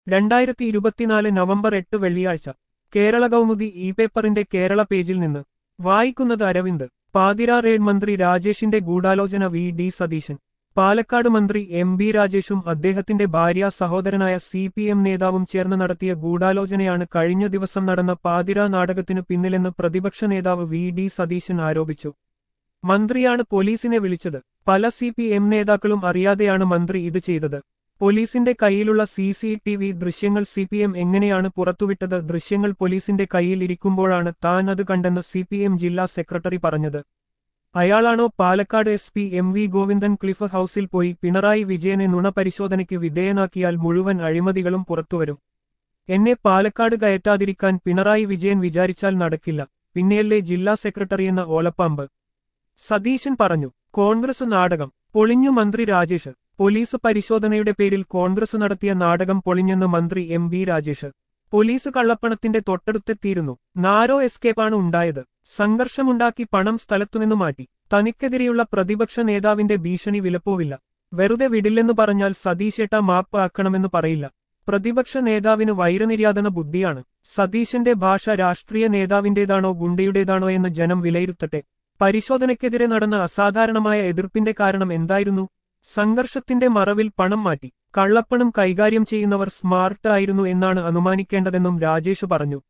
രണ്ടായിരത്തി ഇരുപത്തിനാല് നവംബർ എട്ട് വെള്ളിയാഴ്ച കേരള കൗമുദി ഇ പേപ്പറിന്റെ കേരള പേജിൽ നിന്ന് വായിക്കുന്നത് അരവിന്ദ് പാതിരാ റെയ്ഡ് മന്ത്രി രാജേഷിന്റെ ഗൂഢാലോചന വി ഡി സതീശൻ പാലക്കാട് മന്ത്രി എം ബി രാജേഷും അദ്ദേഹത്തിന്റെ ഭാര്യ സഹോദരനായ സി പി എം നേതാവും ചേർന്ന് നടത്തിയ ഗൂഢാലോചനയാണ് കഴിഞ്ഞ ദിവസം നടന്ന പാതിരാ നാടകത്തിനു പിന്നിലെന്ന് പ്രതിപക്ഷ നേതാവ് വി ഡി സതീശൻ ആരോപിച്ചു മന്ത്രിയാണ് പോലീസിനെ വിളിച്ചത് പല സി പി എം നേതാക്കളും അറിയാതെയാണ് മന്ത്രി ഇത് ചെയ്തത് പോലീസിന്റെ കയ്യിലുള്ള സി സി ടി വി ദൃശ്യങ്ങൾ സി പി എം എങ്ങനെയാണ് പുറത്തുവിട്ടത് ദൃശ്യങ്ങൾ പോലീസിന്റെ കയ്യിൽ ഇരിക്കുമ്പോഴാണ് താൻ അത് കണ്ടെന്ന് സി പി എം ജില്ലാ സെക്രട്ടറി പറഞ്ഞത് അയാളാണോ Palakkad S P M V Govindan Cliff ഹൌസിൽ പോയി പിണറായി വിജയനെ നുണപരിശോധനയ്ക്ക് വിധേയനാക്കിയാൽ മുഴുവൻ അഴിമതികളും പുറത്തുവരും എന്നെ പാലക്കാട് കയറ്റാതിരിക്കാൻ പിണറായി വിജയൻ വിചാരിച്ചാൽ നടക്കില്ല പിന്നെയല്ലേ ജില്ലാ സെക്രട്ടറിയെന്ന ഓലപ്പാമ്പ് സതീശൻ പറഞ്ഞു കോൺഗ്രസ് നാടകം പൊളിഞ്ഞു മന്ത്രി രാജേഷ് പോലീസ് പരിശോധനയുടെ പേരിൽ കോൺഗ്രസ് നടത്തിയ നാടകം പൊളിഞ്ഞെന്ന് മന്ത്രി എം ബി രാജേഷ് പോലീസ് കള്ളപ്പണത്തിന്റെ തൊട്ടടുത്തെത്തിയിരുന്നു നാരോ എസ്കേപ്പാണ് ഉണ്ടായത് സംഘർഷമുണ്ടാക്കി പണം സ്ഥലത്തുനിന്ന് മാറ്റി തനിക്കെതിരെയുള്ള പ്രതിപക്ഷ നേതാവിന്റെ ഭീഷണി വിലപ്പോവില്ല വെറുതെ വിടില്ലെന്ന് പറഞ്ഞാൽ സതീശേട്ട മാപ്പ് ആക്കണമെന്ന് പറയില്ല പ്രതിപക്ഷ നേതാവിന് വൈരനിര്യാതന ബുദ്ധിയാണ് സതീശന്റെ ഭാഷ രാഷ്ട്രീയ നേതാവിന്റേതാണോ ഗുണ്ടയുടേതാണോ എന്ന് ജനം വിലയിരുത്തട്ടെ പരിശോധനയ്ക്കെതിരെ നടന്ന അസാധാരണമായ എതിർപ്പിന്റെ കാരണം എന്തായിരുന്നു സംഘർഷത്തിന്റെ മറവിൽ പണം മാറ്റി കള്ളപ്പണം കൈകാര്യം ചെയ്യുന്നവർ സ്മാർട്ട് ആയിരുന്നു എന്നാണ് അനുമാനിക്കേണ്ടതെന്നും രാജേഷ് പറഞ്ഞു